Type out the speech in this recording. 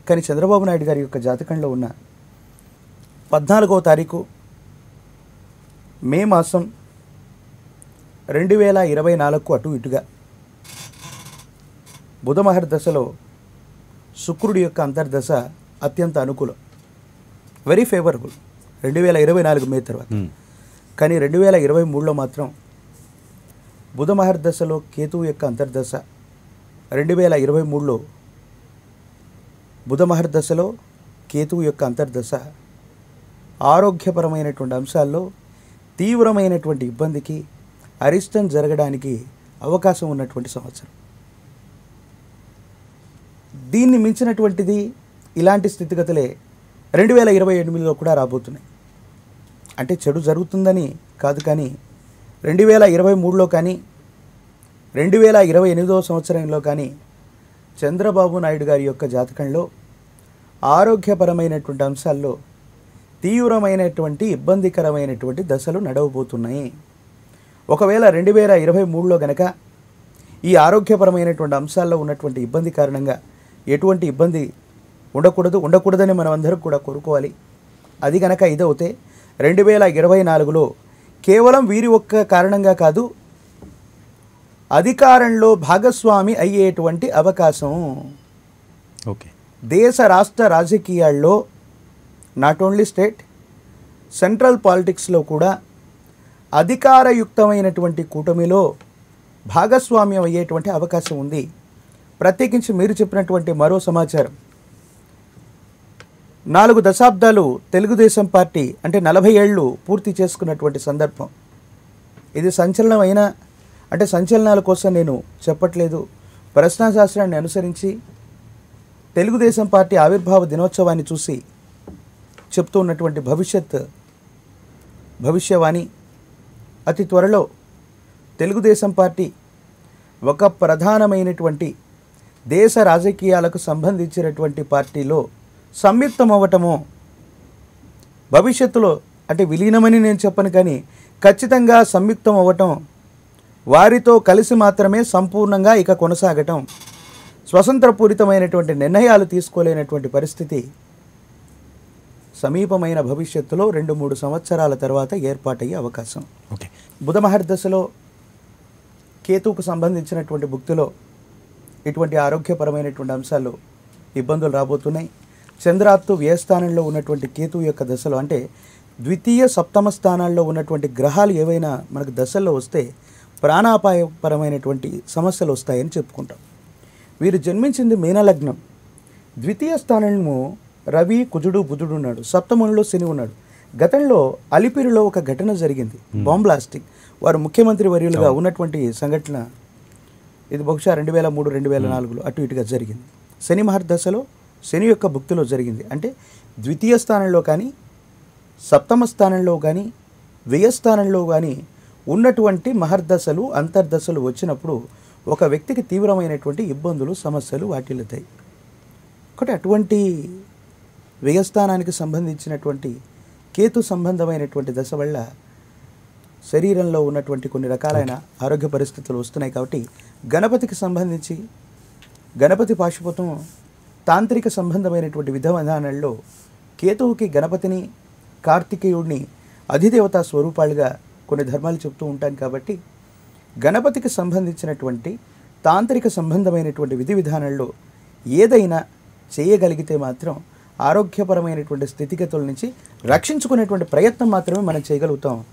కానీ చంద్రబాబు నాయుడు గారి యొక్క జాతకంలో ఉన్న పద్నాలుగవ తారీఖు మే మాసం రెండు వేల ఇరవై నాలుగుకు అటు ఇటుగా బుధమహర్ దశలో శుక్రుడి యొక్క అంతర్దశ అత్యంత అనుకూలం వెరీ ఫేవరబుల్ రెండు వేల ఇరవై నాలుగు మే తర్వాత మ్మ్. కానీ రెండు వేల ఇరవై మూడులో మాత్రం బుధ మహర్దశలో కేతువు యొక్క అంతర్దశ రెండు వేల ఇరవై మూడులో బుధ మహర్దశలో కేతువు యొక్క అంతర్దశ ఆరోగ్యపరమైనటువంటి అంశాల్లో తీవ్రమైనటువంటి ఇబ్బందికి అరిష్టం జరగడానికి అవకాశం ఉన్నటువంటి సంవత్సరం దీన్ని మించినటువంటిది ఇలాంటి స్థితిగతులే రెండు వేల ఇరవై ఎనిమిదిలో కూడా రాబోతున్నాయి అంటే చెడు జరుగుతుందని కాదు కానీ రెండు వేల ఇరవై మూడులో కానీ రెండు వేల ఇరవై ఎనిమిదవ సంవత్సరంలో కానీ చంద్రబాబు నాయుడు గారి యొక్క జాతకంలో ఆరోగ్యపరమైనటువంటి అంశాల్లో తీవ్రమైనటువంటి ఇబ్బందికరమైనటువంటి దశలు నడవబోతున్నాయి ఒకవేళ రెండు వేల ఇరవై మూడులో గనక ఈ ఆరోగ్యపరమైనటువంటి అంశాల్లో ఉన్నటువంటి ఇబ్బంది కారణంగా ఎటువంటి ఇబ్బంది ఉండకూడదు ఉండకూడదని మనం అందరం కూడా కోరుకోవాలి అది గనక ఇదవుతే రెండు వేల ఇరవై నాలుగులో కేవలం వీరి ఒక్క కారణంగా కాదు అధికారంలో భాగస్వామి అయ్యేటువంటి అవకాశం ఓకే దేశ రాష్ట్ర రాజకీయాల్లో నాట్ ఓన్లీ స్టేట్ సెంట్రల్ పాలిటిక్స్లో కూడా అధికారయుక్తమైనటువంటి కూటమిలో భాగస్వామ్యం అయ్యేటువంటి అవకాశం ఉంది ప్రత్యేకించి మీరు చెప్పినటువంటి మరో సమాచారం నాలుగు దశాబ్దాలు తెలుగుదేశం పార్టీ అంటే నలభై ఏళ్ళు పూర్తి చేసుకున్నటువంటి సందర్భం ఇది సంచలనమైన అంటే సంచలనాల కోసం నేను చెప్పట్లేదు ప్రశ్నాశాస్త్రాన్ని అనుసరించి తెలుగుదేశం పార్టీ ఆవిర్భావ దినోత్సవాన్ని చూసి చెప్తూ ఉన్నటువంటి భవిష్యత్ భవిష్యవాణి అతి త్వరలో తెలుగుదేశం పార్టీ ఒక ప్రధానమైనటువంటి దేశ రాజకీయాలకు సంబంధించినటువంటి పార్టీలో సంయుక్తం అవ్వటము భవిష్యత్తులో అంటే విలీనమని నేను చెప్పను కానీ ఖచ్చితంగా సంయుక్తం అవ్వటం వారితో కలిసి మాత్రమే సంపూర్ణంగా ఇక కొనసాగటం స్వతంత్రపూరితమైనటువంటి నిర్ణయాలు తీసుకోలేనటువంటి పరిస్థితి సమీపమైన భవిష్యత్తులో రెండు మూడు సంవత్సరాల తర్వాత ఏర్పాటయ్యే అవకాశం ఓకే బుధ మహర్దశలో కేతువుకు సంబంధించినటువంటి భుక్తిలో ఇటువంటి ఆరోగ్యపరమైనటువంటి అంశాలు ఇబ్బందులు రాబోతున్నాయి చంద్రాత్తు వ్యయస్థానంలో ఉన్నటువంటి కేతువు యొక్క దశలో అంటే ద్వితీయ సప్తమ స్థానాల్లో ఉన్నటువంటి గ్రహాలు ఏవైనా మనకు దశల్లో వస్తే ప్రాణాపాయపరమైనటువంటి సమస్యలు వస్తాయని చెప్పుకుంటాం వీరు జన్మించింది మీనలగ్నం ద్వితీయ స్థానంలో రవి కుజుడు బుధుడు ఉన్నాడు సప్తమంలో శని ఉన్నాడు గతంలో అలిపిరిలో ఒక ఘటన జరిగింది బాంబ్ బ్లాస్టింగ్ వారు ముఖ్యమంత్రి వర్యులుగా ఉన్నటువంటి సంఘటన ఇది బహుశా రెండు వేల మూడు రెండు వేల నాలుగులో అటు ఇటుగా జరిగింది శని మహర్దశలో శని యొక్క భుక్తిలో జరిగింది అంటే ద్వితీయ స్థానంలో కానీ సప్తమ స్థానంలో కానీ వ్యయస్థానంలో కానీ ఉన్నటువంటి మహర్దశలు అంతర్దశలు వచ్చినప్పుడు ఒక వ్యక్తికి తీవ్రమైనటువంటి ఇబ్బందులు సమస్యలు వాటిల్లుతాయి ఒకటి అటువంటి వ్యయస్థానానికి సంబంధించినటువంటి కేతు సంబంధమైనటువంటి దశ వల్ల శరీరంలో ఉన్నటువంటి కొన్ని రకాలైన ఆరోగ్య పరిస్థితులు వస్తున్నాయి కాబట్టి గణపతికి సంబంధించి గణపతి పాశుపతం తాంత్రిక సంబంధమైనటువంటి విధ విధానాల్లో కేతువుకి గణపతిని కార్తికేయుడిని అధిదేవతా స్వరూపాలుగా కొన్ని ధర్మాలు చెప్తూ ఉంటాను కాబట్టి గణపతికి సంబంధించినటువంటి తాంత్రిక సంబంధమైనటువంటి విధి విధానాల్లో ఏదైనా చేయగలిగితే మాత్రం ఆరోగ్యపరమైనటువంటి స్థితిగతుల నుంచి రక్షించుకునేటువంటి ప్రయత్నం మాత్రమే మనం చేయగలుగుతాం